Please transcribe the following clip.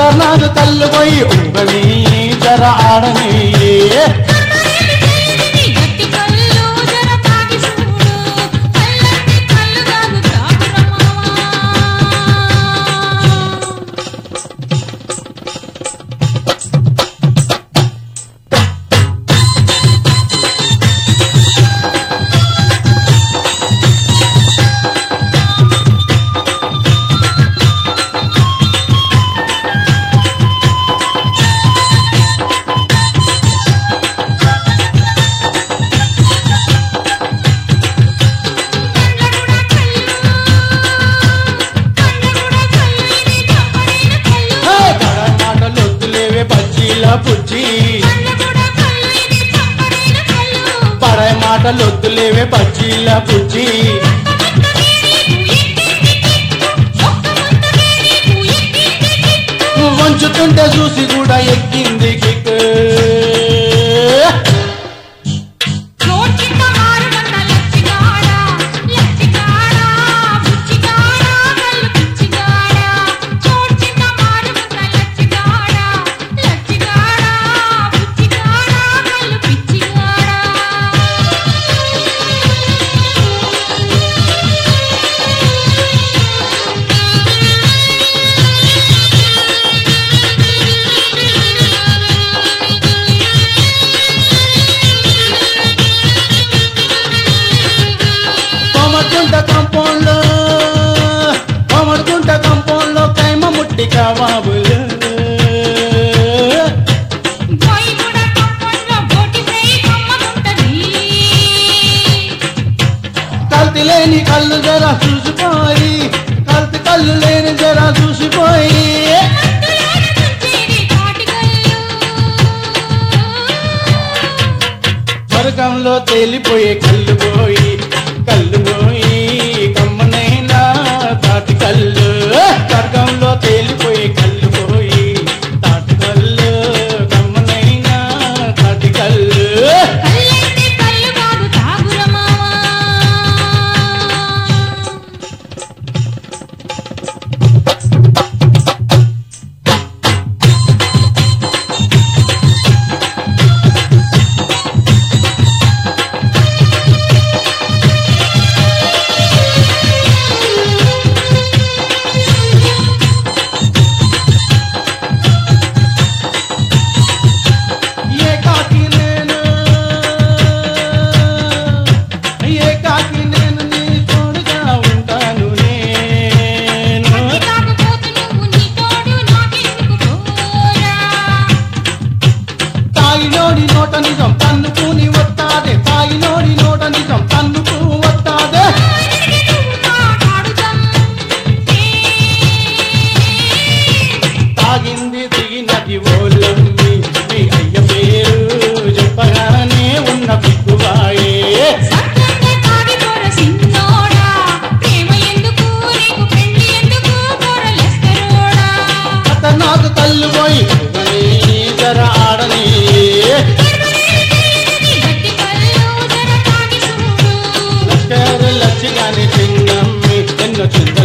ఖతర్నాకు కళ్ళు పోయి ఉంగని జర ఆడని గట్టి కళ్ళు జర తాగి చూడు కళ్ళంటే కళ్ళు కాదు తాగురమావా హే, మాటలు వద్దులేవే బజ్జీల బుజ్జి పరాయి మాటలు వద్దులేవే బజ్జీల బుజ్జి నువ్వు వంచుతుంటే చూసి కూడా ఎక్కింది కిక్ కోమడుకుంట కంపౌండ్ లో కోమడుకుంట కంపౌండ్ లో కైమ ముట్టి కబాబులు కల్తీ లేని కళ్ళు జర చూసిపోయి కల్తీ కళ్ళు లేని జర చూసిపోయి స్వర్గంలో తేలిపోయే కళ్ళు పోయి కళ్ళు పోయి కమ్మనైనా తాటి కళ్ళు స్వర్గంలో తేలిపోయే కళ్ళు పోయి తాటి కళ్ళు కమ్మనైనా తాటి కళ్ళు కళ్ళంటే కళ్ళు కాదు తాగురమావా ఏ కాకి నేను ఏ కాకి నేను నీ తోడుగా ఉంటాను నేను అతి తాగుబోతు నువ్వు నీ తోడు నాకెందుకు పోరా తాయిలోని నోట నిజం తన్నుకుని వస్తాదే తాయిలోని నోట నిజం తన్నుకు వస్తాదే తాగింది దిగినది ఓలమ్మి మీ అయ్య పేరు చెప్పగానే ఉన్న పిక్కువాయే అత నాకు కళ్ళు పోయి జర ఆడని లక్షలు లచ్చిగాని చిన్నమ్మి ఎన్నో చింత